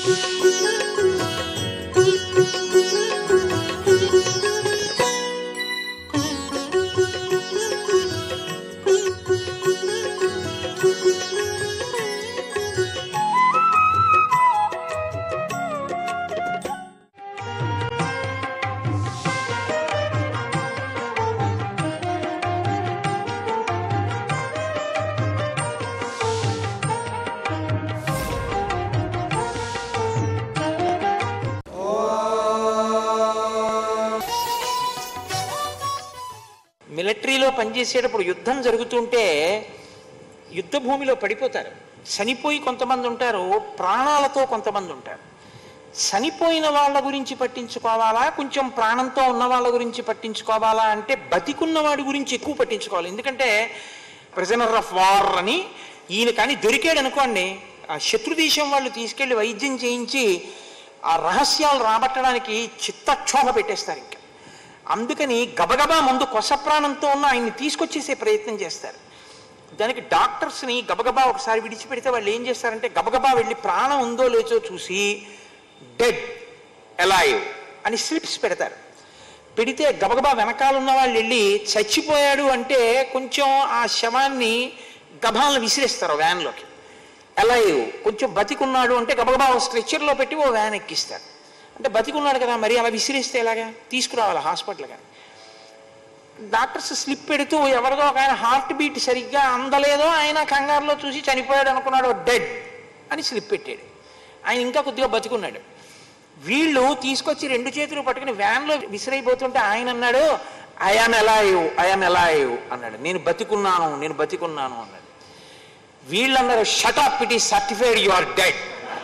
మిలిటరీలో పనిచేసేటప్పుడు యుద్ధం జరుగుతుంటే యుద్ధ భూమిలో పడిపోతారు చనిపోయి కొంతమంది ఉంటారు ప్రాణాలతో కొంతమంది ఉంటారు చనిపోయిన వాళ్ళ గురించి పట్టించుకోవాలా కొంచెం ప్రాణంతో ఉన్న వాళ్ళ గురించి పట్టించుకోవాలా అంటే బతికున్న వాడి గురించి ఎక్కువ పట్టించుకోవాలి ఎందుకంటే ప్రిజనర్ ఆఫ్ వార్ అని ఈయన కానీ దొరికాడు అనుకోండి ఆ శత్రు దేశం వాళ్ళు తీసుకెళ్లి వైద్యం చేయించి ఆ రహస్యాలు రాబట్టడానికి చిత్తక్షోభ పెట్టేస్తారు ఇంకా అందుకని గబగబా ముందు కొస ప్రాణంతో ఉన్న ఆయన్ని తీసుకొచ్చేసే ప్రయత్నం చేస్తారు దానికి డాక్టర్స్ని గబగబా ఒకసారి విడిచిపెడితే వాళ్ళు ఏం చేస్తారంటే గబగబా వెళ్ళి ప్రాణం ఉందో లేచో చూసి డెడ్ ఎలైవ్ అని స్లిప్స్ పెడతారు పెడితే గబగబా వెనకాల ఉన్న వాళ్ళు వెళ్ళి చచ్చిపోయాడు అంటే కొంచెం ఆ శవాన్ని గభాలను విసిరేస్తారు వ్యాన్లోకి ఎలైవ్ కొంచెం బతికున్నాడు అంటే గబగబా ఓ స్ట్రెచ్చర్లో పెట్టి ఓ వ్యాన్ ఎక్కిస్తారు అంటే బతికున్నాడు కదా మరి అలా విసిరేస్తే ఎలాగా తీసుకురావాలి హాస్పిటల్ కానీ డాక్టర్స్ స్లిప్ పెడుతూ ఎవరిదో ఒక ఆయన హార్ట్ బీట్ సరిగ్గా అందలేదో ఆయన కంగారులో చూసి చనిపోయాడు అనుకున్నాడు డెడ్ అని స్లిప్ పెట్టాడు ఆయన ఇంకా కొద్దిగా బతికున్నాడు వీళ్ళు తీసుకొచ్చి రెండు చేతులు పట్టుకుని వ్యాన్లో విసిరైపోతుంటే ఆయన అన్నాడు ఐఆమ్ ఎలాయు ఐఆమ్ ఎలాయు అన్నాడు నేను బతికున్నాను నేను బతికున్నాను అన్నాడు వీళ్ళు అన్నారు షటప్ ఇట్ ఈ సర్టిఫైడ్ యు ఆర్ డెడ్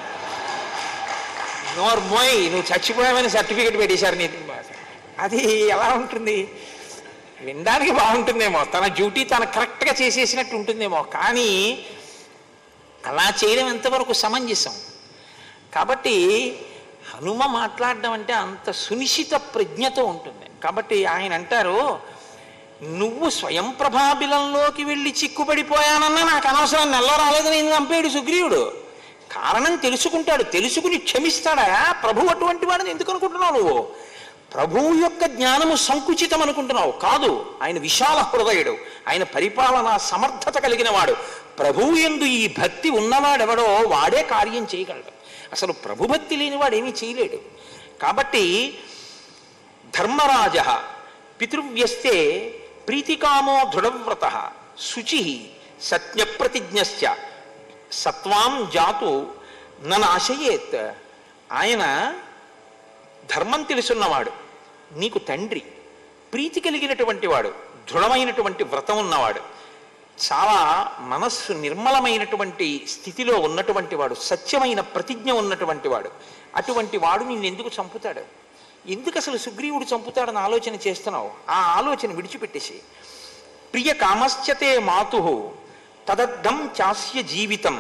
నోర్ మోయ్ నువ్వు చచ్చిపోయావని సర్టిఫికెట్ పెట్టేశారు నీ అది ఎలా ఉంటుంది వినడానికి బాగుంటుందేమో తన డ్యూటీ తను కరెక్ట్గా చేసేసినట్టు ఉంటుందేమో కానీ అలా చేయడం ఎంతవరకు సమంజసం కాబట్టి హనుమ మాట్లాడడం అంటే అంత సునిశ్చిత ప్రజ్ఞతో ఉంటుంది కాబట్టి ఆయన అంటారు నువ్వు స్వయం ప్రభాబిలంలోకి వెళ్ళి చిక్కుపడిపోయానన్నా నాకు అనవసరం నెల రాలేదు నేను చంపేడు సుగ్రీవుడు కారణం తెలుసుకుంటాడు తెలుసుకుని క్షమిస్తాడా ప్రభు అటువంటి వాడిని ఎందుకు అనుకుంటున్నావు నువ్వు ప్రభువు యొక్క జ్ఞానము సంకుచితం అనుకుంటున్నావు కాదు ఆయన విశాల హృదయుడు ఆయన పరిపాలన సమర్థత కలిగిన వాడు ప్రభువు ఎందు ఈ భక్తి ఉన్నవాడెవడో వాడే కార్యం చేయగలడు అసలు ప్రభుభక్తి లేనివాడు ఏమీ చేయలేడు కాబట్టి ధర్మరాజ పితృవ్యస్తే ప్రీతికామో దృఢవ్రత శుచి సత్యప్రతిజ్ఞశ్చ సత్వాం జాతు ననాశయేత్ ఆయన ధర్మం తెలుసున్నవాడు నీకు తండ్రి ప్రీతి కలిగినటువంటి వాడు దృఢమైనటువంటి వ్రతం ఉన్నవాడు చాలా మనస్సు నిర్మలమైనటువంటి స్థితిలో ఉన్నటువంటి వాడు సత్యమైన ప్రతిజ్ఞ ఉన్నటువంటి వాడు అటువంటి వాడు నిన్ను ఎందుకు చంపుతాడు ఎందుకు అసలు సుగ్రీవుడు చంపుతాడని ఆలోచన చేస్తున్నావు ఆ ఆలోచన విడిచిపెట్టేసి ప్రియ కామశ్చతే మాతు తదర్థం చాస్య జీవితం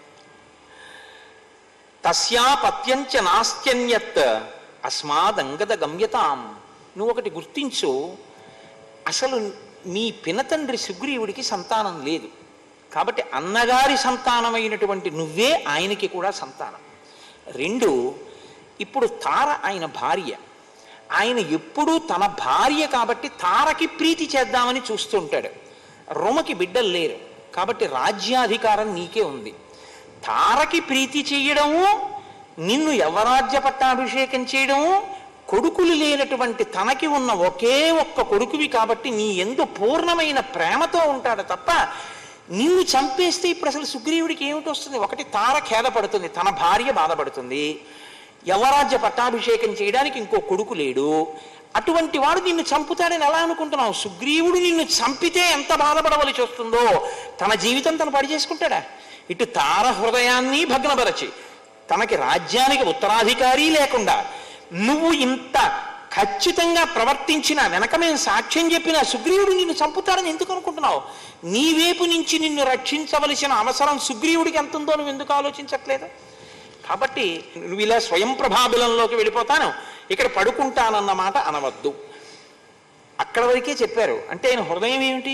తస్యాపత్యంచ నాస్త్యన్యత్ అస్మాదంగద గమ్యతాం నువ్వు ఒకటి గుర్తించు అసలు నీ పినతండ్రి సుగ్రీవుడికి సంతానం లేదు కాబట్టి అన్నగారి సంతానమైనటువంటి నువ్వే ఆయనకి కూడా సంతానం రెండు ఇప్పుడు తార ఆయన భార్య ఆయన ఎప్పుడూ తన భార్య కాబట్టి తారకి ప్రీతి చేద్దామని చూస్తుంటాడు రొమకి బిడ్డలు లేరు కాబట్టి రాజ్యాధికారం నీకే ఉంది తారకి ప్రీతి చేయడము నిన్ను యవరాజ్య పట్టాభిషేకం చేయడము కొడుకులు లేనటువంటి తనకి ఉన్న ఒకే ఒక్క కొడుకువి కాబట్టి నీ ఎందు పూర్ణమైన ప్రేమతో ఉంటాడు తప్ప నిన్ను చంపేస్తే ఇప్పుడు అసలు సుగ్రీవుడికి ఏమిటి వస్తుంది ఒకటి తార ఖేదపడుతుంది తన భార్య బాధపడుతుంది యవరాజ్య పట్టాభిషేకం చేయడానికి ఇంకో కొడుకు లేడు అటువంటి వాడు నిన్ను చంపుతాడని ఎలా అనుకుంటున్నావు సుగ్రీవుడు నిన్ను చంపితే ఎంత బాధపడవలసి వస్తుందో తన జీవితం తను పడి చేసుకుంటాడా ఇటు తార హృదయాన్ని భగ్నపరచి తనకి రాజ్యానికి ఉత్తరాధికారి లేకుండా నువ్వు ఇంత ఖచ్చితంగా ప్రవర్తించిన వెనక మేము సాక్ష్యం చెప్పిన సుగ్రీవుడు నిన్ను చంపుతాడని ఎందుకు అనుకుంటున్నావు నీ వైపు నుంచి నిన్ను రక్షించవలసిన అవసరం సుగ్రీవుడికి ఎంత ఉందో నువ్వు ఎందుకు ఆలోచించట్లేదు కాబట్టి నువ్వు ఇలా స్వయం ప్రభాబిలంలోకి వెళ్ళిపోతాను ఇక్కడ పడుకుంటానన్న మాట అనవద్దు అక్కడ వరకే చెప్పారు అంటే ఆయన హృదయం ఏమిటి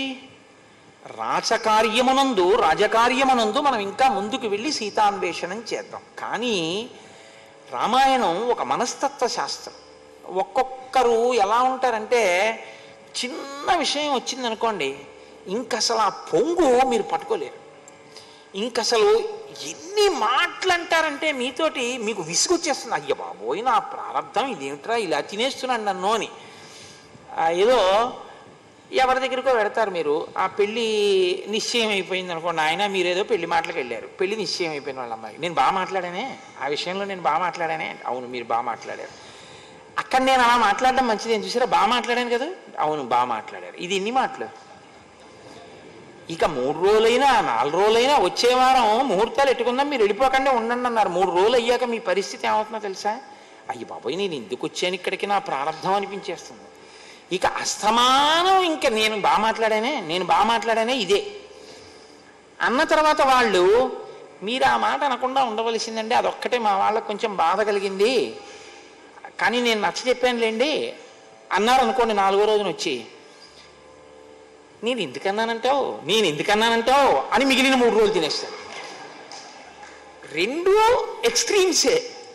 రాచకార్యమునందు రాజకార్యమునందు మనం ఇంకా ముందుకు వెళ్ళి సీతాన్వేషణం చేద్దాం కానీ రామాయణం ఒక మనస్తత్వ శాస్త్రం ఒక్కొక్కరు ఎలా ఉంటారంటే చిన్న విషయం వచ్చిందనుకోండి ఇంక అసలు ఆ పొంగు మీరు పట్టుకోలేరు ఇంక అసలు ఎన్ని మాటలు అంటారంటే మీతోటి మీకు విసుగొచ్చేస్తుంది అయ్య బాబోయ్ నా ప్రారంధం ఇదేమిట్రా ఇలా తినేస్తున్నాను నన్ను అని ఆ, ఏదో ఎవరి దగ్గరికో పెడతారు మీరు ఆ పెళ్ళి నిశ్చయం అయిపోయింది అనుకోండి ఆయన మీరేదో పెళ్లి మాటలకు వెళ్ళారు పెళ్లి నిశ్చయం అయిపోయిన వాళ్ళ అమ్మాయి నేను బాగా మాట్లాడానే ఆ విషయంలో నేను బాగా మాట్లాడానే అవును మీరు బాగా మాట్లాడారు అక్కడ నేను అలా మాట్లాడడం మంచిది అని చూసారా బాగా మాట్లాడాను కదా అవును బాగా మాట్లాడారు ఇది ఎన్ని మాటలు ఇక మూడు రోజులైనా నాలుగు రోజులైనా వచ్చే వారం ముహూర్తాలు ఎట్టుకుందాం మీరు వెళ్ళిపోకుండా ఉండండి అన్నారు మూడు రోజులు అయ్యాక మీ పరిస్థితి ఏమవుతుందో తెలుసా అయ్యి బాబోయ్ నేను ఎందుకు వచ్చాను ఇక్కడికి నా ప్రారంధం అనిపించేస్తుంది ఇక అస్తమానం ఇంకా నేను బాగా మాట్లాడానే నేను బాగా మాట్లాడానే ఇదే అన్న తర్వాత వాళ్ళు మీరు ఆ మాట అనకుండా ఉండవలసిందండి అదొక్కటే మా వాళ్ళకి కొంచెం బాధ కలిగింది కానీ నేను నచ్చ చెప్పానులేండి అన్నారు అనుకోండి నాలుగో రోజున వచ్చి నేను ఎందుకన్నానంటావు నేను ఎందుకన్నానంటావు అని మిగిలిన మూడు రోజులు తినేస్తాను రెండు ఎక్స్ట్రీమ్సే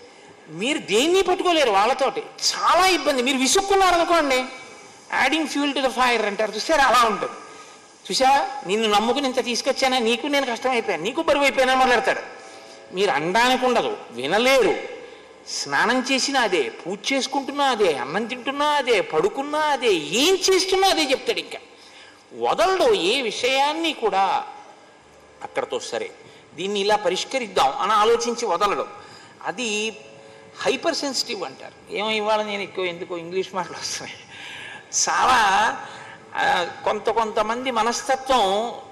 మీరు దేన్ని పట్టుకోలేరు వాళ్ళతోటి చాలా ఇబ్బంది మీరు విసుక్కున్నారు అనుకోండి adding fuel to the fire అంటారు చూసారా అలా ఉంటుంది చూసా నిన్ను నమ్ముకుని ఇంత తీసుకొచ్చానా నీకు నేను కష్టం అయిపోయాను నీకు బరువు అయిపోయినా మొదలెడతాడు మీరు అనడానికి ఉండదు వినలేరు స్నానం చేసినా అదే పూజ చేసుకుంటున్నా అదే అన్నం తింటున్నా అదే పడుకున్నా అదే ఏం చేస్తున్నా అదే చెప్తాడు ఇంకా వదలడు ఏ విషయాన్ని కూడా అక్కడతో సరే దీన్ని ఇలా పరిష్కరిద్దాం అని ఆలోచించి వదలడం అది హైపర్ సెన్సిటివ్ అంటారు ఏమో ఇవాళ నేను ఎక్కువ ఎందుకో ఇంగ్లీష్ మాటలు వస్తున్నాయి చాలా ఆ, కొంత కొంతమంది మనస్తత్వం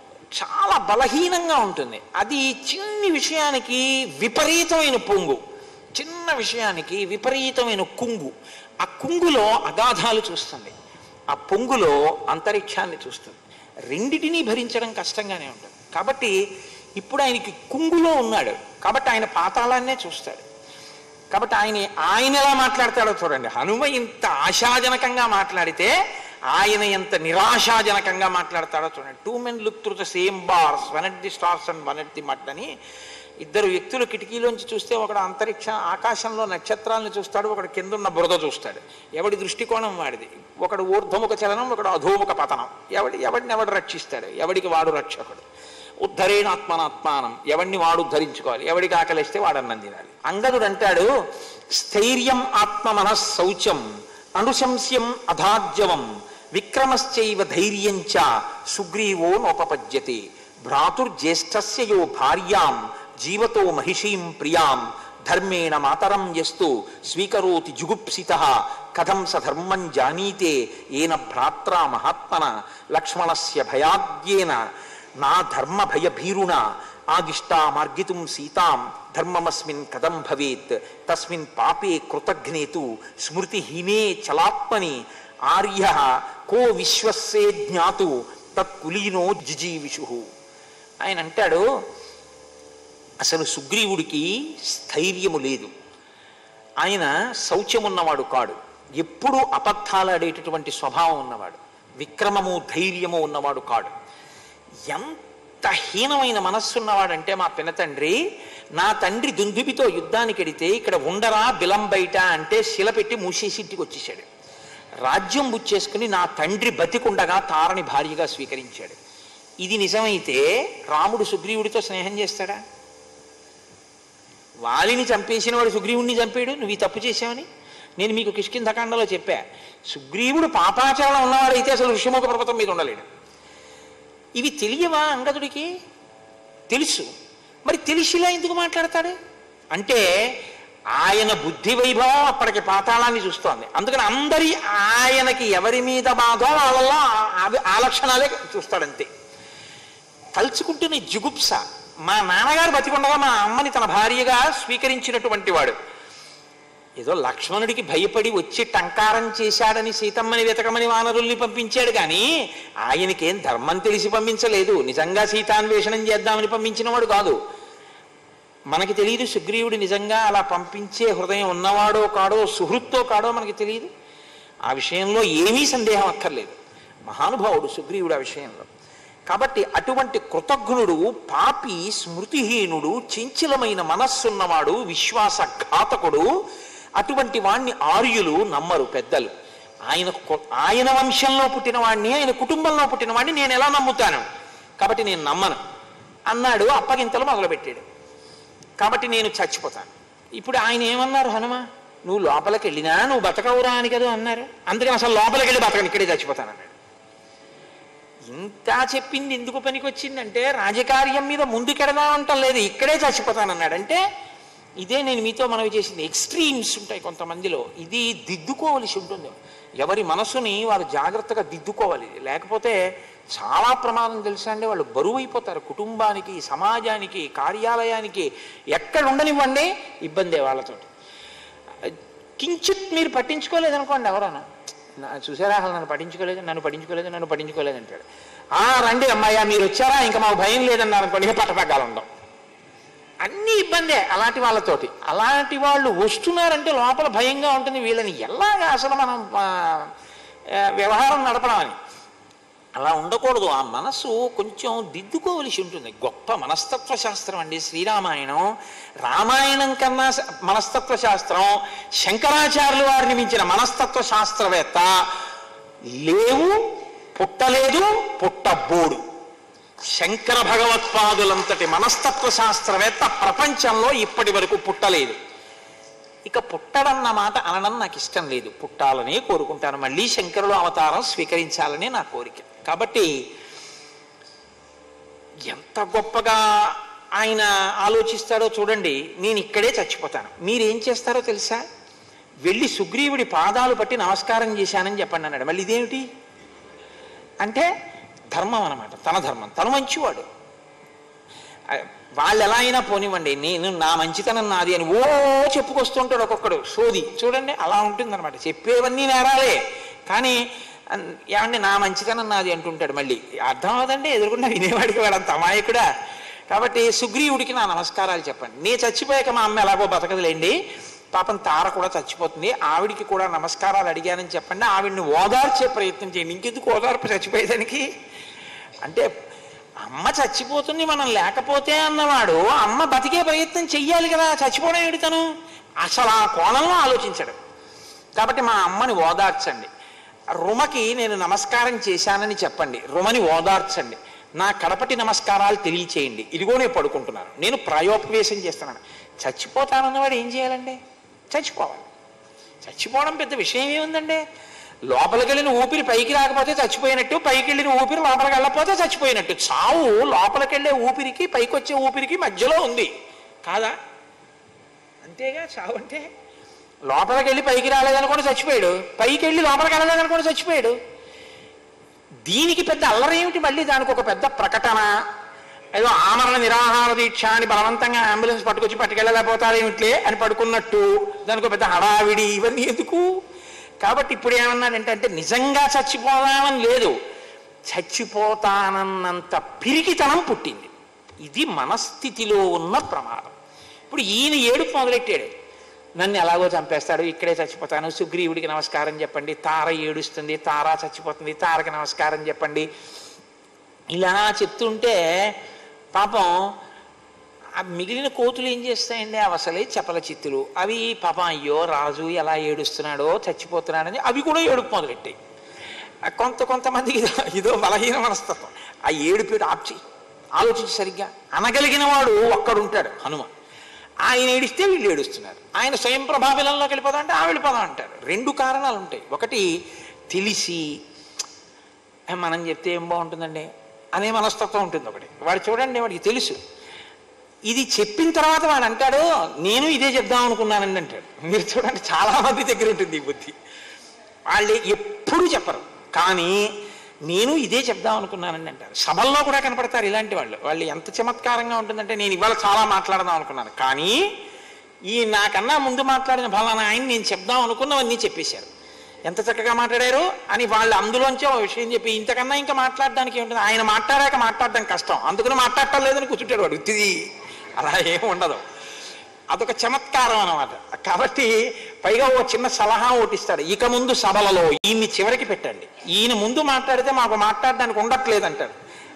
చాలా బలహీనంగా ఉంటుంది అది చిన్ని విషయానికి విపరీతమైన పొంగు చిన్న విషయానికి విపరీతమైన కుంగు ఆ కుంగులో అగాధాలు చూస్తుంది ఆ పొంగులో అంతరిక్షాన్ని చూస్తుంది రెండిటినీ భరించడం కష్టంగానే ఉంటుంది కాబట్టి ఇప్పుడు ఆయనకి కుంగులో ఉన్నాడు కాబట్టి ఆయన పాతాళాన్నే చూస్తాడు కాబట్టి ఆయన ఆయన ఎలా మాట్లాడతాడో చూడండి హనుమ ఇంత ఆశాజనకంగా మాట్లాడితే ఆయన ఎంత నిరాశాజనకంగా మాట్లాడతాడో చూడండి two men look through the same bars one at the stars and one at the mud అని ఇద్దరు వ్యక్తులు కిటికీలోంచి చూస్తే ఒకడు అంతరిక్ష ఆకాశంలో నక్షత్రాలను చూస్తాడు ఒకడు కింద ఉన్న బురద చూస్తాడు ఎవడి దృష్టికోణం వాడిది ఒకడు ఊర్ధ్వముఖ చలనం ఒకడు అధోముఖ పతనం ఎవడి ఎవడిని ఎవడు రక్షిస్తాడు ఎవడికి వాడు రక్షకుడు ఉద్ధరేణాత్మనాత్మానం ఎవడిని వాడు ఉద్ధరించుకోవాలి ఎవడికి ఆకలిస్తే వాడు అన్నం తినాలి అంగదుడు అంటాడు స్థైర్యం ఆత్మ మనఃశౌచం అనుశంస్యం అధాజ్యవం విక్రమశ్చైవ ధైర్యంచ సుగ్రీవో నోపపద్యతే భ్రాతుర్జ్యేష్ఠస్య యో భార్యాం జీవతో మహిషీం ప్రియాం ధర్మేణ మాతరం యస్తు స్వీకరోతి జుగుప్సిత కథం స ధర్మం జానీతే ఏన భ్రాత్రా మహాత్మన లక్ష్మణస్య భయాద్యేన నా ధర్మ భయభీరుణ ఆదిష్టా మార్గితుం సీతాం ధర్మమస్మిన్ కథం భవేత్ తస్మిన్ పాపే కృతఘ్నేతు స్మృతిహీనే చలాత్మని ఆర్య కో విశ్వస్సే జ్ఞాతు తత్కులీనో జిజీవిషు ఆయన అంటాడు అసలు సుగ్రీవుడికి స్థైర్యము లేదు ఆయన శౌచ్యమున్నవాడు కాడు ఎప్పుడూ అబద్ధాలాడేటటువంటి స్వభావం ఉన్నవాడు విక్రమము ధైర్యము ఉన్నవాడు కాడు ఎంత హీనమైన మనస్సున్నవాడంటే మా పినతండ్రి నా తండ్రి దుందుబితో యుద్ధానికి వెడితే ఇక్కడ ఉండరా బిలం బయట అంటే శిల పెట్టి మూసేసి ఇంటికి వచ్చేసాడు రాజ్యం బుచ్చేసుకుని నా తండ్రి బతికుండగా తారని భార్యగా స్వీకరించాడు ఇది నిజమైతే రాముడు సుగ్రీవుడితో స్నేహం చేస్తాడా వాలిని చంపేసిన వాడు సుగ్రీవుడిని చంపాడు నువ్వు ఈ తప్పు చేసావని నేను మీకు కిష్కింధకాండలో చెప్పా సుగ్రీవుడు పాపాచరణ ఉన్నవాడైతే అసలు ఋషిముఖ పర్వతం మీద ఉండలేడు ఇవి తెలియవా అంగదుడికి తెలుసు మరి తెలిసిలా ఎందుకు మాట్లాడతాడు అంటే ఆయన బుద్ధి వైభవం అప్పటికి పాతాళాన్ని చూస్తోంది అందుకని అందరి ఆయనకి ఎవరి మీద బాధో వాళ్ళలో ఆ- అవి- ఆ లక్షణాలే చూస్తాడంతే తలుచుకుంటున్న జుగుప్స మా నాన్నగారు బతికుండగా మా అమ్మని తన భార్యగా స్వీకరించినటువంటి వాడు ఏదో లక్ష్మణుడికి భయపడి వచ్చి టంకారం చేశాడని సీతమ్మని వెతకమని వానరుల్ని పంపించాడు కానీ ఆయనకేం ధర్మం తెలిసి పంపించలేదు నిజంగా సీతాన్వేషణం చేద్దామని పంపించినవాడు కాదు మనకి తెలియదు సుగ్రీవుడు నిజంగా అలా పంపించే హృదయం ఉన్నవాడో కాడో సుహృత్తో కాడో మనకి తెలియదు ఆ విషయంలో ఏమీ సందేహం అక్కర్లేదు మహానుభావుడు సుగ్రీవుడు ఆ విషయంలో కాబట్టి అటువంటి కృతజ్ఞుడు పాపి స్మృతిహీనుడు చంచలమైన మనస్సున్నవాడు విశ్వాసఘాతకుడు అటువంటి వాణ్ణి ఆర్యులు నమ్మరు పెద్దలు ఆయన కు- ఆయన వంశంలో పుట్టిన వాడిని ఆయన కుటుంబంలో పుట్టిన వాడిని నేను ఎలా నమ్ముతాను కాబట్టి నేను నమ్మను అన్నాడు అప్పగింతలు మొదలుపెట్టాడు కాబట్టి నేను చచ్చిపోతాను ఇప్పుడు ఆయన ఏమన్నారు హనుమ నువ్వు లోపలికి వెళ్ళినా నువ్వు బతకవురా అని కదా అన్నారు అందుకని అసలు లోపలికి వెళ్ళి బతకను ఇక్కడే చచ్చిపోతాను అన్నాడు ఇంకా చెప్పింది ఎందుకు పనికి వచ్చిందంటే రాజకార్యం మీద ముందుకెడదామంటం లేదు ఇక్కడే చచ్చిపోతానన్నాడు అంటే ఇదే నేను మీతో మనవి చేసింది ఎక్స్ట్రీమ్స్ ఉంటాయి కొంతమందిలో ఇది దిద్దుకోవలసి ఉంటుంది ఎవరి మనసుని వారు జాగ్రత్తగా దిద్దుకోవాలి లేకపోతే చాలా ప్రమాదం తెలుసా అండి వాళ్ళు బరువు అయిపోతారు కుటుంబానికి సమాజానికి కార్యాలయానికి ఎక్కడ ఉండనివ్వండి ఇబ్బందే వాళ్ళతోటి కించిత్ మీరు పట్టించుకోలేదనుకోండి ఎవరన్నా నా- చూసారా అసలు నన్ను పట్టించుకోలేదు నన్ను పట్టించుకోలేదు నన్ను పట్టించుకోలేదు అంటాడు ఆ రండి అమ్మాయ్యా మీరు వచ్చారా ఇంకా మాకు భయం లేదన్నారు అనుకోండి ఇక పట్టపగ్గాలు ఉండవు అన్ని ఇబ్బందే అలాంటి వాళ్ళతోటి అలాంటి వాళ్ళు వస్తున్నారంటే లోపల భయంగా ఉంటుంది వీళ్ళని ఎలాగా అసలు మనం ఆ, ఆ, వ్యవహారం నడపడం అని అలా ఉండకూడదు ఆ మనస్సు కొంచెం దిద్దుకోవలసి ఉంటుంది గొప్ప మనస్తత్వ శాస్త్రం అండి శ్రీరామాయణం రామాయణం కన్నా స- మనస్తత్వ శాస్త్రం శంకరాచార్యులు వారిని మించిన మనస్తత్వ శాస్త్రవేత్త లేవు పుట్టలేదు పుట్టబోడు శంకర భగవత్పాదులంతటి మనస్తత్వ శాస్త్రవేత్త ప్రపంచంలో ఇప్పటి వరకు పుట్టలేదు ఇక పుట్టడన్న మాట అనడం నాకు ఇష్టం లేదు పుట్టాలని కోరుకుంటాను మళ్ళీ శంకరుడు అవతారం స్వీకరించాలని నా కోరిక కాబట్టి ఎంత గొప్పగా ఆయన ఆలోచిస్తాడో చూడండి నేను ఇక్కడే చచ్చిపోతాను మీరేం చేస్తారో తెలుసా వెళ్ళి సుగ్రీవుడి పాదాలు పట్టి నమస్కారం చేశానని చెప్పండి అన్నాడు మళ్ళీ ఇదేమిటి అంటే ధర్మం అన్నమాట తన ధర్మం తను మంచివాడు ఆ, వాళ్ళు ఎలా అయినా పోనివ్వండి నేను నా మంచితనం నాది అని ఓ చెప్పుకొస్తుంటాడు ఒక్కొక్కడు సోది చూడండి అలా ఉంటుంది అనమాట చెప్పేవన్నీ నేరాలే కానీ అన్- ఏమండి నా మంచితనం నాది అంటుంటాడు మళ్ళీ అర్థం అవదండి ఎదురుకుండా వినేవాడికి వాడు అంత అమాయకుడా కాబట్టి సుగ్రీవుడికి నా నమస్కారాలు చెప్పండి నేను చచ్చిపోయాక మా అమ్మ ఎలాగో బతకదులేండి పాపం తార కూడా చచ్చిపోతుంది ఆవిడికి కూడా నమస్కారాలు అడిగానని చెప్పండి ఆవిడ్ని ఓదార్చే ప్రయత్నం చేయండి ఇంకెందుకు ఓదార్పు చచ్చిపోయేదానికి అంటే అమ్మ చచ్చిపోతుంది మనం లేకపోతే అన్నవాడు అమ్మ బతికే ప్రయత్నం చెయ్యాలి కదా చచ్చిపోవడం ఎడుతాను అసలు ఆ కోణంలో ఆలోచించడు కాబట్టి మా అమ్మని ఓదార్చండి రుమకి నేను నమస్కారం చేశానని చెప్పండి రుమని ఓదార్చండి నా కడపటి నమస్కారాలు తెలియచేయండి ఇదిగో నేను పడుకుంటున్నాను నేను ప్రాయోపవేశం చేస్తున్నాను చచ్చిపోతానన్నవాడు ఏం చేయాలండి చచ్చిపోవాలి చచ్చిపోవడం పెద్ద విషయం ఏముందండి లోపలికి వెళ్ళిన ఊపిరి పైకి రాకపోతే చచ్చిపోయినట్టు పైకి వెళ్ళిన ఊపిరి లోపలికి వెళ్ళకపోతే చచ్చిపోయినట్టు చావు లోపలికి వెళ్ళే ఊపిరికి పైకి వచ్చే ఊపిరికి మధ్యలో ఉంది కాదా అంతేగా చావు అంటే లోపలికి వెళ్ళి పైకి రాలేదనుకోని చచ్చిపోయాడు పైకి వెళ్ళి లోపలికి వెళ్ళలేదనుకోని చచ్చిపోయాడు దీనికి పెద్ద అల్లరి ఏమిటి మళ్ళీ దానికి ఒక పెద్ద ప్రకటన ఏదో ఆమరణ నిరాహార దీక్ష అని బలవంతంగా అంబులెన్స్ పట్టుకొచ్చి పట్టుకెళ్ళలేకపోతారేమిట్లే అని పడుకున్నట్టు దానికి ఒక పెద్ద హడావిడి ఇవన్నీ ఎందుకు కాబట్టి ఇప్పుడు ఏమన్నాడంటే అంటే నిజంగా చచ్చిపోదామని లేదు చచ్చిపోతానన్నంత పిరికితనం పుట్టింది ఇది మనస్థితిలో ఉన్న ప్రమాదం ఇప్పుడు ఈయన ఏడుపు మొదలెట్టాడు నన్ను ఎలాగో చంపేస్తాడు ఇక్కడే చచ్చిపోతాను సుగ్రీవుడికి నమస్కారం చెప్పండి తార ఏడుస్తుంది తార చచ్చిపోతుంది తారకి నమస్కారం చెప్పండి ఇలా చెప్తుంటే పాపం ఆ మిగిలిన కోతులు ఏం చేస్తాయండి అవి అసలే చపల చిత్తులు అవి పాపం అయ్యో రాజు ఎలా ఏడుస్తున్నాడో చచ్చిపోతున్నాడని అవి కూడా ఏడుపు మొదలెట్టాయి ఆ కొంత కొంతమందికి ఇదో ఇదో బలహీన మనస్తత్వం ఆ ఏడుపు ఆప్చి ఆలోచించి సరిగ్గా అనగలిగిన వాడు ఒక్కడుంటాడు హనుమ ఆయన ఏడిస్తే వీళ్ళు ఏడుస్తున్నారు ఆయన స్వయం ప్రభావిలంలోకి వెళ్ళిపోదాం అంటే ఆ వెళ్ళిపోదాం అంటారు రెండు కారణాలు ఉంటాయి ఒకటి తెలిసి "ఏ, మనం చెప్తే ఏం బాగుంటుందండి అనే మనస్తత్వం ఉంటుంది ఒకటి వాడు చూడండి వాడికి తెలుసు ఇది చెప్పిన తర్వాత వాడు అంటాడు నేను ఇదే చెప్దాం అనుకున్నానండి అంటాడు మీరు చూడండి చాలా మంది దగ్గర ఉంటుంది ఈ బుద్ధి వాళ్ళు ఎప్పుడు చెప్పరు కానీ నేను ఇదే చెప్దాం అనుకున్నానండి అంటారు సభల్లో కూడా కనపడతారు ఇలాంటి వాళ్ళు వాళ్ళు ఎంత చమత్కారంగా ఉంటుందంటే నేను ఇవాళ చాలా మాట్లాడదాం అనుకున్నాను కానీ ఈ నాకన్నా ముందు మాట్లాడిన ఫలానా ఆయన నేను చెప్దాం అనుకున్నవన్నీ చెప్పేశారు ఎంత చక్కగా మాట్లాడారు అని వాళ్ళు అందులోంచే ఒక విషయం చెప్పి ఇంతకన్నా ఇంకా మాట్లాడడానికి ఏముంటుంది ఆయన మాట్లాడాక మాట్లాడడం కష్టం అందుకని మాట్లాడటం లేదని కూర్చుంటాడు వాడు ఇది అలా ఏమి ఉండదు అదొక చమత్కారం అన్నమాట కాబట్టి పైగా ఓ చిన్న సలహా ఓటిస్తాడు ఇక ముందు సభలలో ఈయన్ని చివరికి పెట్టండి ఈయన ముందు మాట్లాడితే మాకు మాట్లాడడానికి ఉండట్లేదు అంటాడు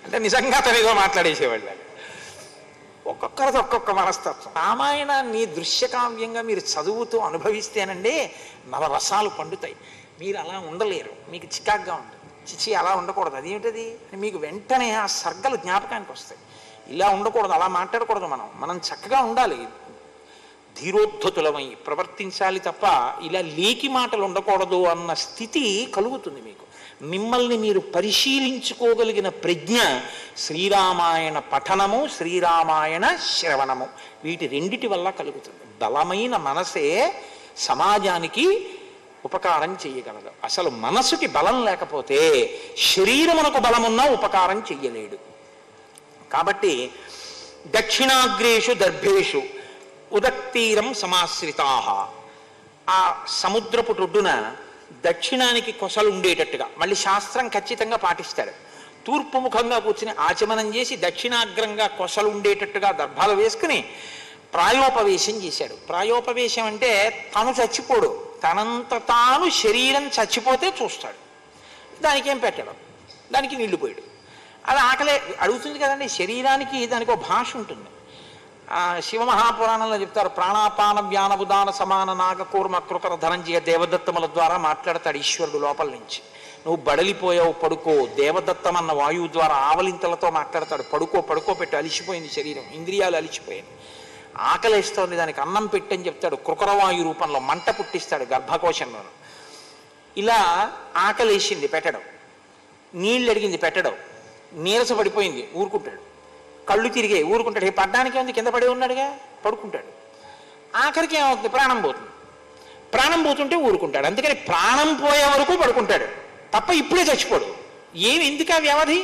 అంటే నిజంగా అతను ఏదో మాట్లాడేసేవాళ్ళు ఒక్కొక్కరిది ఒక్కొక్క మనస్తత్వం రామాయణాన్ని దృశ్యకావ్యంగా మీరు చదువుతూ అనుభవిస్తేనండి నవరసాలు పండుతాయి మీరు అలా ఉండలేరు మీకు చికాగ్గా ఉంటుంది చిచి అలా ఉండకూడదు అదేమిటది అని మీకు వెంటనే ఆ సర్గలు జ్ఞాపకానికి వస్తాయి ఇలా ఉండకూడదు అలా మాట్లాడకూడదు మనం మనం చక్కగా ఉండాలి ధీరోద్ధతులమై ప్రవర్తించాలి తప్ప ఇలా లేకి మాటలు ఉండకూడదు అన్న స్థితి కలుగుతుంది మీకు మిమ్మల్ని మీరు పరిశీలించుకోగలిగిన ప్రజ్ఞ శ్రీరామాయణ పఠనము శ్రీరామాయణ శ్రవణము వీటి రెండిటి వల్ల కలుగుతుంది బలమైన మనసే సమాజానికి ఉపకారం చేయగలదు అసలు మనసుకి బలం లేకపోతే శరీరమునకు బలమున్నా ఉపకారం చెయ్యలేడు కాబట్టి దక్షిణాగ్రేషు దర్భేషు ఉదక్తీరం సమాశ్రితా ఆ సముద్రపు టొడ్డున దక్షిణానికి కొసలు ఉండేటట్టుగా మళ్ళీ శాస్త్రం ఖచ్చితంగా పాటిస్తాడు తూర్పు ముఖంగా కూర్చుని ఆచమనం చేసి దక్షిణాగ్రంగా కొసలు ఉండేటట్టుగా దర్భాలు వేసుకుని ప్రాయోపవేశం చేశాడు ప్రాయోపవేశం అంటే తను చచ్చిపోడు తనంత తాను శరీరం చచ్చిపోతే చూస్తాడు దానికి ఏం పెట్టడం దానికి నీళ్లు పోయాడు అది ఆకలే అడుగుతుంది కదండి శరీరానికి దానికి ఒక భాష ఉంటుంది ఆ శివమహాపురాణంలో చెప్తారు ప్రాణాపాన వ్యానబుదాన సమాన నాగకూర్మ కృకర ధనంజయ దేవదత్తముల ద్వారా మాట్లాడతాడు ఈశ్వరుడు లోపల నుంచి నువ్వు బడలిపోయావు పడుకో దేవదత్తం అన్న వాయువు ద్వారా ఆవలింతలతో మాట్లాడతాడు పడుకో పడుకో పెట్టి అలిసిపోయింది శరీరం ఇంద్రియాలు అలిసిపోయింది ఆకలేస్తోంది దానికి అన్నం పెట్టని చెప్తాడు కృకరవాయు రూపంలో మంట పుట్టిస్తాడు గర్భకోశంలో ఇలా ఆకలేసింది పెట్టడం నీళ్ళు అడిగింది పెట్టడం నీరస పడిపోయింది ఊరుకుంటాడు కళ్ళు తిరిగే ఊరుకుంటాడు "ఏ, పడ్డానికి ఉంది కింద పడి ఉన్నాడుగా పడుకుంటాడు ఆఖరికి ఏమవుతుంది ప్రాణం పోతుంది ప్రాణం పోతుంటే ఊరుకుంటాడు అందుకని ప్రాణం పోయే వరకు పడుకుంటాడు తప్ప ఇప్పుడే చచ్చిపోడు ఏమి ఎందుకు ఆ వ్యవధి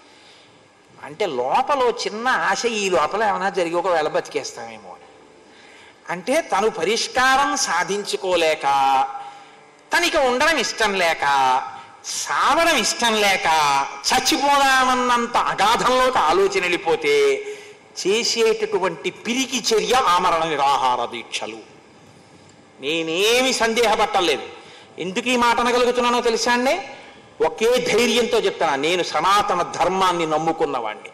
అంటే లోపల ఓ చిన్న ఆశ ఈ లోపల ఏమైనా జరిగి ఒకవేళ బతికేస్తామేమో అని అంటే తను పరిష్కారం సాధించుకోలేక తనకి ఉండడం ఇష్టం లేక సావడం ఇష్టం లేక చచ్చిపోదామన్నంత అగాధంలోకి ఆలోచన వెళ్ళిపోతే చేసేటటువంటి పిరికి చర్య ఆమరణ నిరాహార దీక్షలు నేనేమి సందేహపట్టలేదు ఎందుకు ఈ మాట అనగలుగుతున్నానో తెలుసా అండి ఒకే ధైర్యంతో చెప్తాను నేను సనాతన ధర్మాన్ని నమ్ముకున్నవాణ్ణి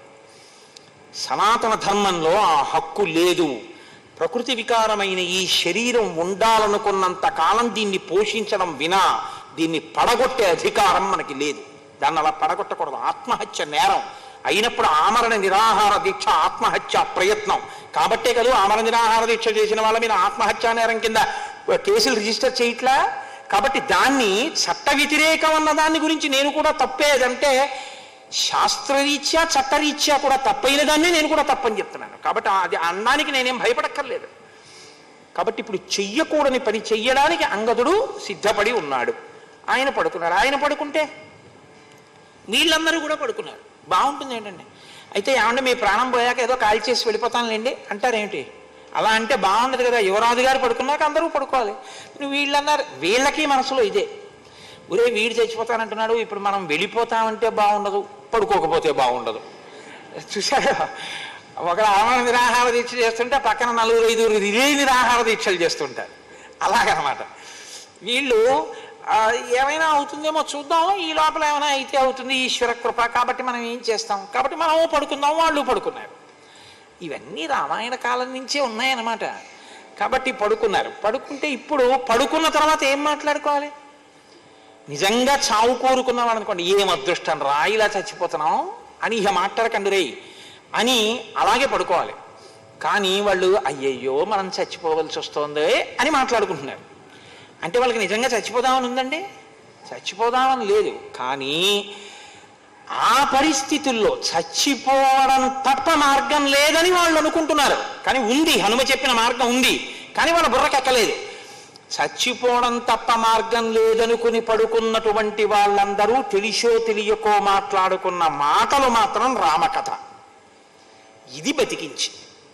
సనాతన ధర్మంలో ఆ హక్కు లేదు ప్రకృతి వికారమైన ఈ శరీరం ఉండాలనుకున్నంత కాలం దీన్ని పోషించడం వినా దీన్ని పడగొట్టే అధికారం మనకి లేదు దాన్ని అలా పడగొట్టకూడదు ఆత్మహత్య నేరం అయినప్పుడు ఆమరణ నిరాహార దీక్ష ఆత్మహత్య ప్రయత్నం కాబట్టే కదా ఆమరణ నిరాహార దీక్ష చేసిన వాళ్ళ మీద ఆత్మహత్య నేరం కింద కేసులు రిజిస్టర్ చేయట్లా కాబట్టి దాన్ని చట్ట వ్యతిరేకం అన్న దాని గురించి నేను కూడా తప్పేదంటే శాస్త్రరీత్యా చట్టరీత్యా కూడా తప్పైన దాన్ని నేను కూడా తప్పని చెప్తున్నాను కాబట్టి అది అనడానికి నేనేం భయపడక్కర్లేదు కాబట్టి ఇప్పుడు చెయ్యకూడని పని చెయ్యడానికి అంగదుడు సిద్ధపడి ఉన్నాడు ఆయన పడుకున్నాడు ఆయన పడుకుంటే వీళ్ళందరూ కూడా పడుకున్నారు బాగుంటుంది ఏంటండి అయితే ఏమంటే మీ ప్రాణం పోయాక ఏదో కాల్ చేసి వెళ్ళిపోతానులేండి అంటారేంటి అలా అంటే బాగుండదు కదా యువరాజు గారు పడుకున్నాక అందరూ పడుకోవాలి నువ్వు వీళ్ళన్నారు వీళ్ళకి మనసులో ఇదే ఒరే వీడు చచ్చిపోతానంటున్నాడు ఇప్పుడు మనం వెళ్ళిపోతామంటే బాగుండదు పడుకోకపోతే బాగుండదు చూసారా ఒక ఆమరణ నిరాహార దీక్ష చేస్తుంటే పక్కన నలుగురు ఐదుగురు ఇదే నిరాహార దీక్షలు చేస్తుంటారు అలాగనమాట వీళ్ళు ఆ, ఏమైనా అవుతుందేమో చూద్దాం ఈ లోపల ఏమైనా అయితే అవుతుంది ఈశ్వర కృప కాబట్టి మనం ఏం చేస్తాం కాబట్టి మనం పడుకుందాం వాళ్ళు పడుకున్నారు ఇవన్నీ రామాయణ కాలం నుంచే ఉన్నాయన్నమాట కాబట్టి పడుకున్నారు పడుకుంటే ఇప్పుడు పడుకున్న తర్వాత ఏం మాట్లాడుకోవాలి నిజంగా చావు కోరుకున్నాం అనుకోండి ఏం అదృష్టం రా ఇలా చచ్చిపోతున్నాం అని ఇక మాట్లాడకండి రేయ్ అని అలాగే పడుకోవాలి కానీ వాళ్ళు అయ్యయ్యో మనం చచ్చిపోవలసి వస్తోంది అని మాట్లాడుకుంటున్నారు అంటే వాళ్ళకి నిజంగా చచ్చిపోదామని ఉందండి చచ్చిపోదామని లేదు కానీ ఆ పరిస్థితుల్లో చచ్చిపోవడం తప్ప మార్గం లేదని వాళ్ళు అనుకుంటున్నారు కానీ ఉంది హనుమ చెప్పిన మార్గం ఉంది కానీ వాళ్ళ బుర్రకెక్కలేదు చచ్చిపోవడం తప్ప మార్గం లేదనుకుని పడుకున్నటువంటి వాళ్ళందరూ తెలిసో తెలియకో మాట్లాడుకున్న మాటలు మాత్రం రామకథ ఇది బతికించి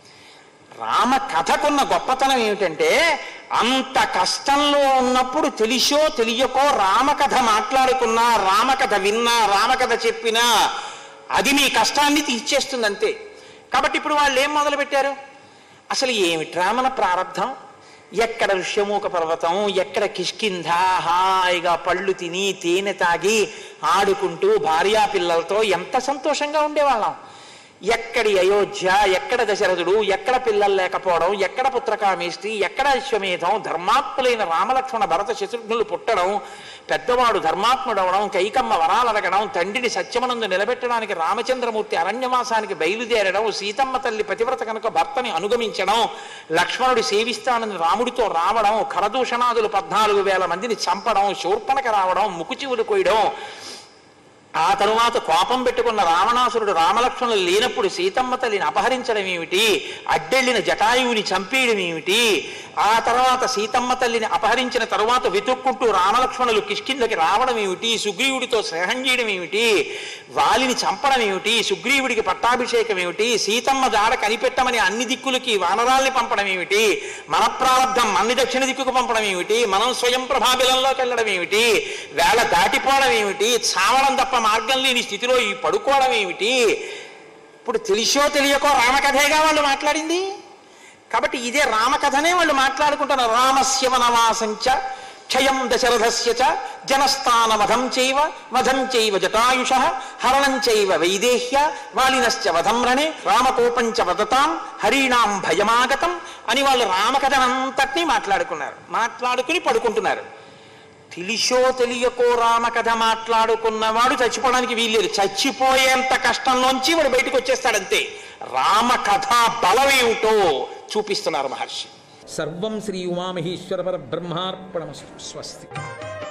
రామ కథకున్న గొప్పతనం ఏమిటంటే అంత కష్టంలో ఉన్నప్పుడు తెలిసో తెలియకో రామకథ మాట్లాడుకున్నా రామకథ విన్నా రామకథ చెప్పినా అది మీ కష్టాన్ని తీర్చేస్తుంది అంతే కాబట్టి ఇప్పుడు వాళ్ళు ఏం మొదలుపెట్టారు అసలు ఏమిట్రా మన ప్రారంధం ఎక్కడ ఋష్యమూక పర్వతం ఎక్కడ కిష్కింధ హాయిగా పళ్ళు తిని తేనె తాగి ఆడుకుంటూ భార్యా పిల్లలతో ఎంత సంతోషంగా ఉండేవాళ్ళం ఎక్కడి అయోధ్య ఎక్కడ దశరథుడు ఎక్కడ పిల్లలు లేకపోవడం ఎక్కడ పుత్రకామేష్టి ఎక్కడ అశ్వమేధం ధర్మాత్ములైన రామలక్ష్మణ భరత శత్రుఘ్నులు పుట్టడం పెద్దవాడు ధర్మాత్ముడవడం కైకమ్మ వరాలడగడం తండ్రిని సత్యమనందు నిలబెట్టడానికి రామచంద్రమూర్తి అరణ్యవాసానికి బయలుదేరడం సీతమ్మ తల్లి పతివ్రత కనుక భర్తని అనుగమించడం లక్ష్మణుడు సేవిస్తానని రాముడితో రావడం ఖరదూషణాదులు పద్నాలుగు వేల మందిని చంపడం శూర్పణక రావడం ముకుచివులు కొయ్యడం ఆ తరువాత కోపం పెట్టుకున్న రావణాసురుడు రామలక్ష్మణులు లేనప్పుడు సీతమ్మ తల్లిని అపహరించడం ఏమిటి అడ్డెళ్ళిన జటాయువుని చంపేయడం ఏమిటి ఆ తర్వాత సీతమ్మ తల్లిని అపహరించిన తరువాత వెతుక్కుంటూ రామలక్ష్మణులు కిష్కిందకి రావడం ఏమిటి సుగ్రీవుడితో స్నేహం చేయడం ఏమిటి వాలిని చంపడం ఏమిటి సుగ్రీవుడికి పట్టాభిషేకం ఏమిటి సీతమ్మ దాడ కనిపెట్టమని అన్ని దిక్కులకి వానరాల్ని పంపడం ఏమిటి మన ప్రారంధం అన్ని దక్షిణ దిక్కుకు పంపడం ఏమిటి మనం స్వయం ప్రభాబిలంలోకి వెళ్ళడం ఏమిటి వేళ దాటిపోవడం ఏమిటి చావడం తప్ప మార్గం లేని స్థితిలో ఈ పడుకోవడం ఏమిటి ఇప్పుడు తెలిసో తెలియకో రామకథేగా వాళ్ళు మాట్లాడింది కాబట్టి ఇదే రామకథనే వాళ్ళు మాట్లాడుకుంటున్నారు రామస్య వనవాసంచ క్షయం దశరథస్య చ జనస్థాన వధం చైవ వధం చైవ జటాయుష హరణం చైవ వైదేహ్య వాలినశ్చ వధం రణే రామకోపంచ వదతాం హరీణాం భయమాగతం అని వాళ్ళు రామకథనంతటినీ మాట్లాడుకున్నారు మాట్లాడుకుని పడుకుంటున్నారు తెలిసో తెలియకో రామకథ మాట్లాడుకున్నవాడు చచ్చిపోవడానికి వీల్లేదు చచ్చిపోయేంత కష్టంలోంచి వాడు బయటకు వచ్చేస్తాడంతే రామకథ బలమేమిటో చూపిస్తున్నారు మహర్షి సర్వం శ్రీ ఉమామహేశ్వర పరబ్రహ్మార్పణమస్తు స్వస్తి